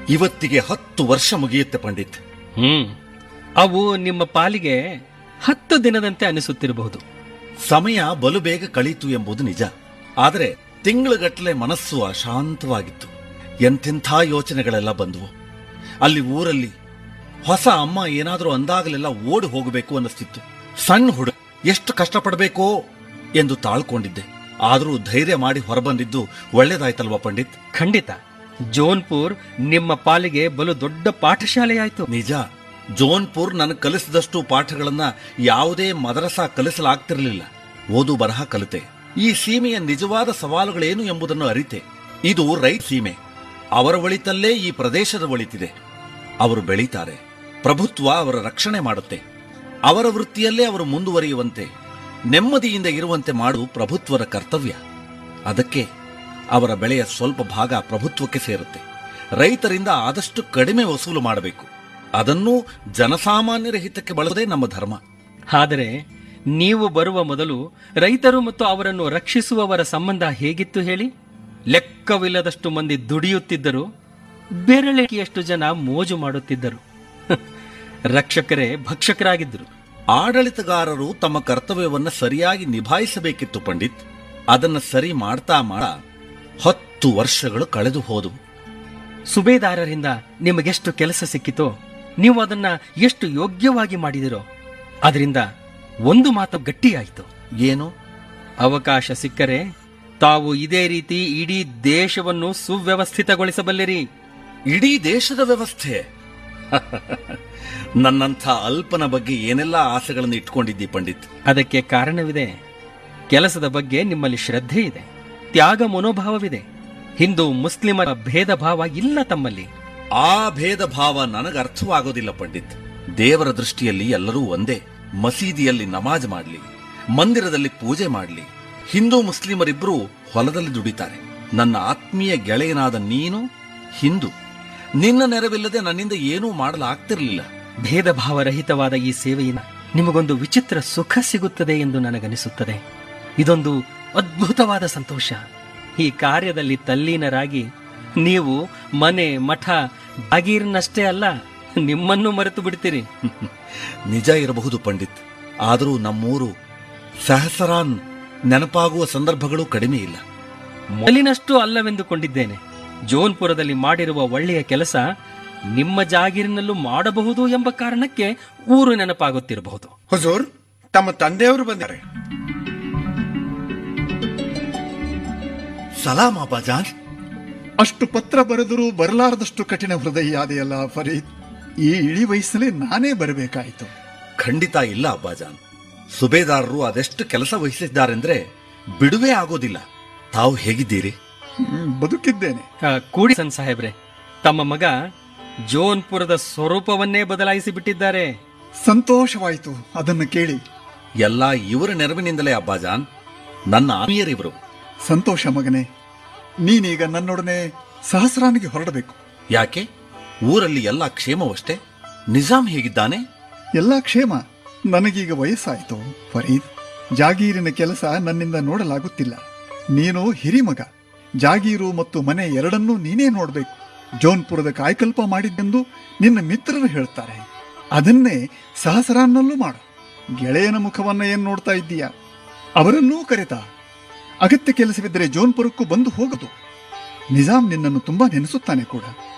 ಇವತ್ತಿಗೆ ಹತ್ತು ವರ್ಷ ಮುಗಿಯುತ್ತೆ ಪಂಡಿತ್ ಹ್ಮ್ ಅವು ನಿಮ್ಮ ಪಾಲಿಗೆ ಹತ್ತು ದಿನದಂತೆ ಅನಿಸುತ್ತಿರಬಹುದು ಸಮಯ ಬಲು ಬೇಗ ಕಳೀತು ಎಂಬುದು ನಿಜ ಆದರೆ ತಿಂಗಳುಗಟ್ಟಲೆ ಮನಸ್ಸು ಅಶಾಂತವಾಗಿತ್ತು ಎಂತೆಂಥ ಯೋಚನೆಗಳೆಲ್ಲ ಬಂದವು ಅಲ್ಲಿ ಊರಲ್ಲಿ ಹೊಸ ಅಮ್ಮ ಏನಾದರೂ ಅಂದಾಗಲೆಲ್ಲ ಓಡಿ ಹೋಗಬೇಕು ಅನ್ನಿಸ್ತಿತ್ತು ಸಣ್ಣ ಹುಡುಗ ಎಷ್ಟು ಕಷ್ಟಪಡಬೇಕೋ ಎಂದು ತಾಳ್ಕೊಂಡಿದ್ದೆ ಆದರೂ ಧೈರ್ಯ ಮಾಡಿ ಹೊರಬಂದಿದ್ದು ಒಳ್ಳೇದಾಯ್ತಲ್ವಾ ಪಂಡಿತ್ ಖಂಡಿತ ಜೋನ್ಪುರ್ ನಿಮ್ಮ ಪಾಲಿಗೆ ಬಲು ದೊಡ್ಡ ಪಾಠಶಾಲೆಯಾಯ್ತು ನಿಜ ಜೋನ್ಪುರ್ ನನಗೆ ಕಲಿಸಿದಷ್ಟು ಪಾಠಗಳನ್ನ ಯಾವುದೇ ಮದರಸ ಕಲಿಸಲಾಗ್ತಿರಲಿಲ್ಲ ಓದು ಬರಹ ಕಲಿತೆ ಈ ಸೀಮೆಯ ನಿಜವಾದ ಸವಾಲುಗಳೇನು ಎಂಬುದನ್ನು ಅರಿತೆ ಇದು ರೈತ ಸೀಮೆ ಅವರ ಒಳಿತಲ್ಲೇ ಈ ಪ್ರದೇಶದ ಒಳಿತಿದೆ ಅವರು ಬೆಳೀತಾರೆ ಪ್ರಭುತ್ವ ಅವರ ರಕ್ಷಣೆ ಮಾಡುತ್ತೆ ಅವರ ವೃತ್ತಿಯಲ್ಲೇ ಅವರು ಮುಂದುವರಿಯುವಂತೆ ನೆಮ್ಮದಿಯಿಂದ ಇರುವಂತೆ ಮಾಡುವುದು ಪ್ರಭುತ್ವದ ಕರ್ತವ್ಯ ಅದಕ್ಕೆ ಅವರ ಬೆಳೆಯ ಸ್ವಲ್ಪ ಭಾಗ ಪ್ರಭುತ್ವಕ್ಕೆ ಸೇರುತ್ತೆ ರೈತರಿಂದ ಆದಷ್ಟು ಕಡಿಮೆ ವಸೂಲು ಮಾಡಬೇಕು ಅದನ್ನೂ ಜನಸಾಮಾನ್ಯರ ಹಿತಕ್ಕೆ ಬಳಸೋದೇ ನಮ್ಮ ಧರ್ಮ ಆದರೆ ನೀವು ಬರುವ ಮೊದಲು ರೈತರು ಮತ್ತು ಅವರನ್ನು ರಕ್ಷಿಸುವವರ ಸಂಬಂಧ ಹೇಗಿತ್ತು ಹೇಳಿ ಲೆಕ್ಕವಿಲ್ಲದಷ್ಟು ಮಂದಿ ದುಡಿಯುತ್ತಿದ್ದರು ಬೆರಳಿಕೆಯಷ್ಟು ಜನ ಮೋಜು ಮಾಡುತ್ತಿದ್ದರು ರಕ್ಷಕರೇ ಭಕ್ಷಕರಾಗಿದ್ದರು ಆಡಳಿತಗಾರರು ತಮ್ಮ ಕರ್ತವ್ಯವನ್ನ ಸರಿಯಾಗಿ ನಿಭಾಯಿಸಬೇಕಿತ್ತು ಪಂಡಿತ್ ಅದನ್ನ ಸರಿ ಮಾಡ್ತಾ ಮಾಡ ಹತ್ತು ವರ್ಷಗಳು ಕಳೆದು ಹೋದವು ಸುಬೇದಾರರಿಂದ ನಿಮಗೆಷ್ಟು ಕೆಲಸ ಸಿಕ್ಕಿತೋ ನೀವು ಅದನ್ನ ಎಷ್ಟು ಯೋಗ್ಯವಾಗಿ ಮಾಡಿದಿರೋ ಅದರಿಂದ ಒಂದು ಮಾತು ಗಟ್ಟಿಯಾಯಿತು ಏನು ಅವಕಾಶ ಸಿಕ್ಕರೆ ತಾವು ಇದೇ ರೀತಿ ಇಡೀ ದೇಶವನ್ನು ಸುವ್ಯವಸ್ಥಿತಗೊಳಿಸಬಲ್ಲಿರಿ ಇಡೀ ದೇಶದ ವ್ಯವಸ್ಥೆ ನನ್ನಂಥ ಅಲ್ಪನ ಬಗ್ಗೆ ಏನೆಲ್ಲ ಆಸೆಗಳನ್ನು ಇಟ್ಕೊಂಡಿದ್ದಿ ಪಂಡಿತ್ ಅದಕ್ಕೆ ಕಾರಣವಿದೆ ಕೆಲಸದ ಬಗ್ಗೆ ನಿಮ್ಮಲ್ಲಿ ಶ್ರದ್ಧೆ ಇದೆ ತ್ಯಾಗ ಮನೋಭಾವವಿದೆ ಹಿಂದೂ ಮುಸ್ಲಿಮರ ಭೇದ ಭಾವ ಇಲ್ಲ ತಮ್ಮಲ್ಲಿ ಆ ಭೇದ ಭಾವ ನನಗೆ ಅರ್ಥವಾಗೋದಿಲ್ಲ ಪಂಡಿತ್ ದೇವರ ದೃಷ್ಟಿಯಲ್ಲಿ ಎಲ್ಲರೂ ಒಂದೇ ಮಸೀದಿಯಲ್ಲಿ ನಮಾಜ್ ಮಾಡಲಿ ಮಂದಿರದಲ್ಲಿ ಪೂಜೆ ಮಾಡಲಿ ಹಿಂದೂ ಮುಸ್ಲಿಮರಿಬ್ಬರೂ ಹೊಲದಲ್ಲಿ ದುಡಿತಾರೆ ನನ್ನ ಆತ್ಮೀಯ ಗೆಳೆಯನಾದ ನೀನು ಹಿಂದೂ ನಿನ್ನ ನೆರವಿಲ್ಲದೆ ನನ್ನಿಂದ ಏನೂ ಮಾಡಲಾಗ್ತಿರ್ಲಿಲ್ಲ ಭೇದ ಭಾವರಹಿತವಾದ ಈ ಸೇವೆಯಿಂದ ನಿಮಗೊಂದು ವಿಚಿತ್ರ ಸುಖ ಸಿಗುತ್ತದೆ ಎಂದು ನನಗನಿಸುತ್ತದೆ ಇದೊಂದು ಅದ್ಭುತವಾದ ಸಂತೋಷ ಈ ಕಾರ್ಯದಲ್ಲಿ ತಲ್ಲೀನರಾಗಿ ನೀವು ಮನೆ ಮಠ ಜಾಗೀರ್ನಷ್ಟೇ ಅಲ್ಲ ನಿಮ್ಮನ್ನು ಮರೆತು ಬಿಡ್ತೀರಿ ನಿಜ ಇರಬಹುದು ಪಂಡಿತ್ ಆದರೂ ನಮ್ಮೂರು ಸಹಸರಾನ್ ನೆನಪಾಗುವ ಸಂದರ್ಭಗಳು ಕಡಿಮೆ ಇಲ್ಲ ಮೊದಲಿನಷ್ಟು ಅಲ್ಲವೆಂದುಕೊಂಡಿದ್ದೇನೆ ಜೋನ್ಪುರದಲ್ಲಿ ಮಾಡಿರುವ ಒಳ್ಳೆಯ ಕೆಲಸ ನಿಮ್ಮ ಜಾಗೀರಿನಲ್ಲೂ ಮಾಡಬಹುದು ಎಂಬ ಕಾರಣಕ್ಕೆ ಊರು ನೆನಪಾಗುತ್ತಿರಬಹುದು ಹುಜೂರ್ ತಮ್ಮ ತಂದೆಯವರು ಬಂದರೆ ಸಲಾಮ್ ಅಬ್ಬಾಜಾನ್ ಅಷ್ಟು ಪತ್ರ ಬರೆದರೂ ಬರಲಾರದಷ್ಟು ಕಠಿಣ ಹೃದಯಾದೆಯಲ್ಲ ಫರೀದ್ ಈ ಇಳಿ ವಯಸ್ಸಲ್ಲಿ ನಾನೇ ಬರಬೇಕಾಯಿತು ಖಂಡಿತ ಇಲ್ಲ ಅಬ್ಬಾಜಾನ್ ಸುಬೇದಾರರು ಅದೆಷ್ಟು ಕೆಲಸ ವಹಿಸಿದ್ದಾರೆಂದ್ರೆ ಬಿಡುವೇ ಆಗೋದಿಲ್ಲ ತಾವು ಹೇಗಿದ್ದೀರಿ ಹ್ಮ್, ಬದುಕಿದ್ದೇನೆ ಆ, ಕೂಡಿಸನ್ ಸಾಹೇಬ್ರೆ ತಮ್ಮ ಮಗ ಜೋನ್ಪುರದ ಸ್ವರೂಪವನ್ನೇ ಬದಲಾಯಿಸಿ ಬಿಟ್ಟಿದ್ದಾರೆ ಸಂತೋಷವಾಯಿತು ಅದನ್ನು ಕೇಳಿ ಎಲ್ಲ ಇವರ ನೆರವಿನಿಂದಲೇ ಅಬ್ಬಾಜಾನ್ ನನ್ನ ಆತ್ಮೀಯರಿವರು ಸಂತೋಷ ಮಗನೇ ನೀನೀಗ ನನ್ನೊಡನೆ ಸಹಸ್ರಾನಿಗೆ ಹೊರಡಬೇಕು ಯಾಕೆ ಊರಲ್ಲಿ ಎಲ್ಲ ಕ್ಷೇಮವಷ್ಟೇ ನಿಜಾಮ್ ಹೇಗಿದ್ದಾನೆ ಎಲ್ಲ ಕ್ಷೇಮ ನನಗೀಗ ವಯಸ್ಸಾಯಿತು ಫರೀದ್ ಜಾಗೀರಿನ ಕೆಲಸ ನನ್ನಿಂದ ನೋಡಲಾಗುತ್ತಿಲ್ಲ ನೀನು ಹಿರಿಮಗ ಜಾಗೀರು ಮತ್ತು ಮನೆ ಎರಡನ್ನೂ ನೀನೇ ನೋಡಬೇಕು ಜೋನ್ಪುರದ ಕಾಯ್ಕಲ್ಪ ಮಾಡಿದ್ದೆಂದು ನಿನ್ನ ಮಿತ್ರರು ಹೇಳ್ತಾರೆ ಅದನ್ನೇ ಸಹಸ್ರಾನ್ನಲ್ಲೂ ಮಾಡು ಗೆಳೆಯನ ಮುಖವನ್ನ ಏನ್ ನೋಡ್ತಾ ಇದ್ದೀಯಾ ಅವರನ್ನೂ ಕರೆತ ಅಗತ್ಯ ಕೆಲಸವಿದ್ದರೆ ಜೋನ್ಪುರಕ್ಕೂ ಬಂದು ಹೋಗದು ನಿಜಾಮ್ ನಿನ್ನನ್ನು ತುಂಬಾ ನೆನೆಸುತ್ತಾನೆ ಕೂಡ